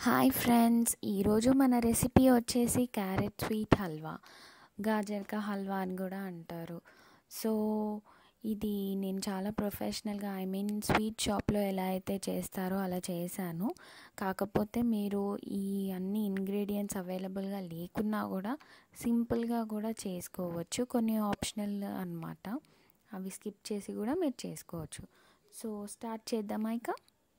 hi friends ఈరోజు మన recipe వచ్చేసి క్యారెట్ స్వీట్ హల్వా గాజర్ కా హల్వా అని కూడా అంటారు సో ఇది నేను చాలా ప్రొఫెషనల్గా ఐ మీన్ స్వీట్ షాప్లో ఎలా అయితే చేస్తారో అలా చేశాను కాకపోతే మీరు ఈ అన్ని ఇంగ్రీడియంట్స్ అవైలబుల్గా లేకున్నా కూడా సింపుల్గా కూడా చేసుకోవచ్చు కొన్ని ఆప్షనల్ అనమాట అవి స్కిప్ చేసి కూడా మీరు చేసుకోవచ్చు సో స్టార్ట్ చేద్దామా ఇక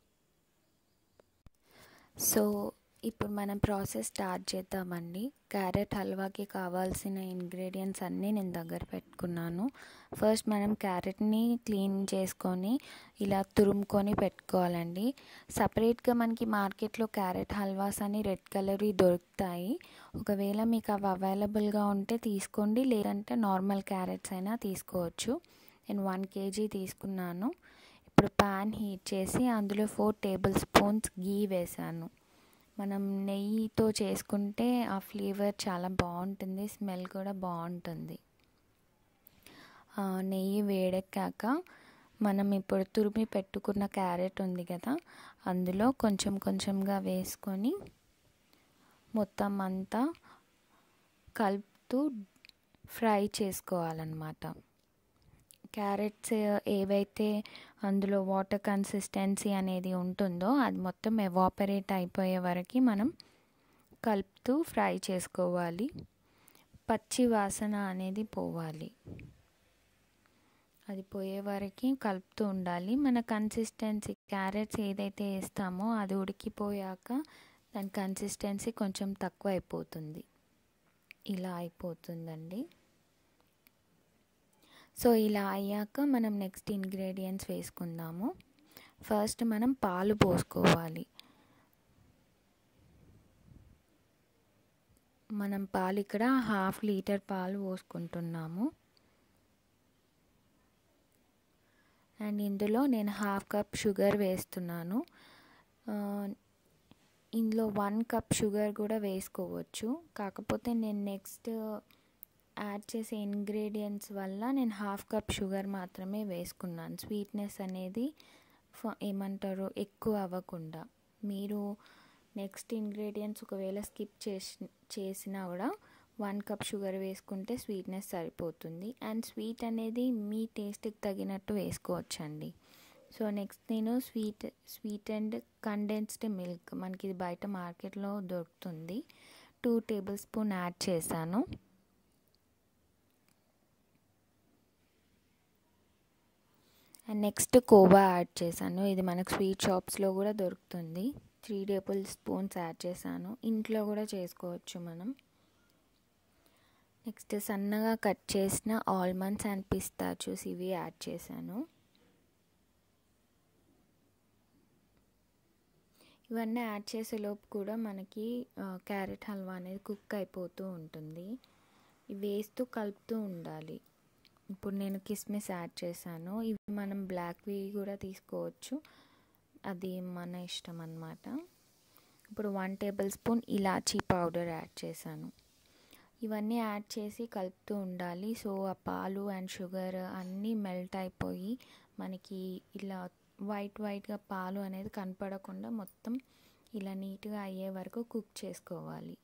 సో ఇప్పుడు మనం ప్రాసెస్ స్టార్ట్ చేద్దామండి క్యారెట్ హల్వాకి కావాల్సిన ఇంగ్రీడియంట్స్ అన్నీ నేను దగ్గర పెట్టుకున్నాను ఫస్ట్ మనం క్యారెట్ని క్లీన్ చేసుకొని ఇలా తురుముకొని పెట్టుకోవాలండి సపరేట్గా మనకి మార్కెట్లో క్యారెట్ హల్వాస్ అని రెడ్ కలర్ దొరుకుతాయి ఒకవేళ మీకు అవి అవైలబుల్గా ఉంటే తీసుకోండి లేదంటే నార్మల్ క్యారెట్స్ అయినా తీసుకోవచ్చు నేను వన్ కేజీ తీసుకున్నాను ఇప్పుడు ప్యాన్ హీట్ చేసి అందులో ఫోర్ టేబుల్ స్పూన్స్ గీ వేసాను మనం నెయ్యితో చేసుకుంటే ఆ ఫ్లేవర్ చాలా బాగుంటుంది స్మెల్ కూడా బాగుంటుంది నెయ్యి వేడెక్కాక మనం ఇప్పుడు తురిమి పెట్టుకున్న క్యారెట్ ఉంది కదా అందులో కొంచెం కొంచెంగా వేసుకొని మొత్తం అంతా కలుపుతూ ఫ్రై చేసుకోవాలన్నమాట క్యారెట్స్ ఏవైతే అందులో వాటర్ కన్సిస్టెన్సీ అనేది ఉంటుందో అది మొత్తం ఎవాపరేట్ అయిపోయే వరకు మనం కలుపుతూ ఫ్రై చేసుకోవాలి పచ్చి వాసన అనేది పోవాలి అది పోయే వరకు కలుపుతూ ఉండాలి మన కన్సిస్టెన్సీ క్యారెట్స్ ఏదైతే వేస్తామో అది ఉడికిపోయాక దాని కన్సిస్టెన్సీ కొంచెం తక్కువ అయిపోతుంది ఇలా అయిపోతుందండి సో ఇలా అయ్యాక మనం నెక్స్ట్ ఇంగ్రీడియంట్స్ వేసుకుందాము ఫస్ట్ మనం పాలు పోసుకోవాలి మనం పాలు ఇక్కడ హాఫ్ లీటర్ పాలు పోసుకుంటున్నాము అండ్ ఇందులో నేను హాఫ్ కప్ షుగర్ వేస్తున్నాను ఇందులో వన్ కప్ షుగర్ కూడా వేసుకోవచ్చు కాకపోతే నేను నెక్స్ట్ యాడ్ చేసే ఇంగ్రీడియంట్స్ వల్ల నేను హాఫ్ కప్ షుగర్ మాత్రమే వేసుకున్నాను స్వీట్నెస్ అనేది ఏమంటారు ఎక్కువ అవ్వకుండా మీరు నెక్స్ట్ ఇంగ్రీడియంట్స్ ఒకవేళ స్కిప్ చేసి చేసినా కూడా వన్ కప్ షుగర్ వేసుకుంటే స్వీట్నెస్ సరిపోతుంది అండ్ స్వీట్ అనేది మీ టేస్ట్కి తగినట్టు వేసుకోవచ్చండి సో నెక్స్ట్ నేను sweet sweet and condensed milk మనకి ఇది బయట మార్కెట్లో దొరుకుతుంది టూ టేబుల్ స్పూన్ యాడ్ చేశాను అండ్ నెక్స్ట్ కోవా యాడ్ చేశాను ఇది మనకు స్వీట్ షాప్స్లో కూడా దొరుకుతుంది త్రీ టేబుల్ స్పూన్స్ యాడ్ చేశాను ఇంట్లో కూడా చేసుకోవచ్చు మనం నెక్స్ట్ సన్నగా కట్ చేసిన ఆల్మండ్స్ అండ్ పిస్తాచూస్ ఇవి యాడ్ చేశాను ఇవన్నీ యాడ్ చేసేలోపు కూడా మనకి క్యారెట్ హల్వా అనేది కుక్ అయిపోతూ ఉంటుంది వేస్తూ కలుపుతూ ఉండాలి ఇప్పుడు నేను కిస్మిస్ యాడ్ చేశాను ఇవి మనం బ్లాక్వి కూడా తీసుకోవచ్చు అది మన ఇష్టం అన్నమాట ఇప్పుడు వన్ టేబుల్ స్పూన్ ఇలాచీ పౌడర్ యాడ్ చేశాను ఇవన్నీ యాడ్ చేసి కలుపుతూ ఉండాలి సో ఆ పాలు అండ్ షుగర్ అన్నీ మెల్ట్ అయిపోయి మనకి ఇలా వైట్ వైట్గా పాలు అనేది కనపడకుండా మొత్తం ఇలా నీట్గా అయ్యే వరకు కుక్ చేసుకోవాలి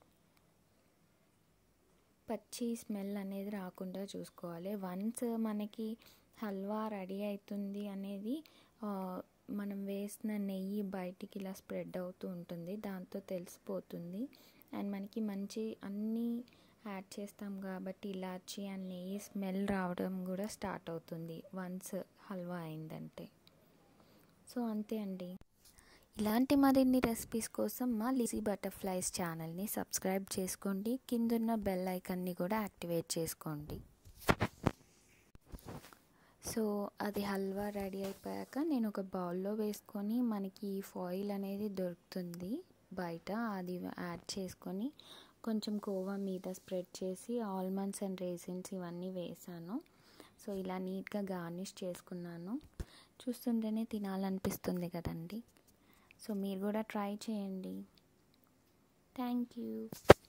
పచ్చి స్మెల్ అనేది రాకుండా చూసుకోవాలి వన్స్ మనకి హల్వా రెడీ అవుతుంది అనేది మనం వేసిన నెయ్యి బయటికి ఇలా స్ప్రెడ్ అవుతూ ఉంటుంది దాంతో తెలిసిపోతుంది అండ్ మనకి మంచి అన్నీ యాడ్ చేస్తాం కాబట్టి ఇలాచి అండ్ నెయ్యి స్మెల్ రావడం కూడా స్టార్ట్ అవుతుంది వన్స్ హల్వా అయిందంటే సో అంతే అండి ఇలాంటి మరిన్ని రెసిపీస్ కోసం మా లిజీ బటర్ఫ్లైస్ ఛానల్ని సబ్స్క్రైబ్ చేసుకోండి కిందున్న బెల్ ఐకన్ని కూడా యాక్టివేట్ చేసుకోండి సో అది హల్వా రెడీ అయిపోయాక నేను ఒక బౌల్లో వేసుకొని మనకి ఫాయిల్ అనేది దొరుకుతుంది బయట అది యాడ్ చేసుకొని కొంచెం కోవా మీద స్ప్రెడ్ చేసి ఆల్మండ్స్ అండ్ రేసిన్స్ ఇవన్నీ వేసాను సో ఇలా నీట్గా గార్నిష్ చేసుకున్నాను చూస్తుంటేనే తినాలనిపిస్తుంది కదండి సో మీరు కూడా ట్రై చేయండి థ్యాంక్ యూ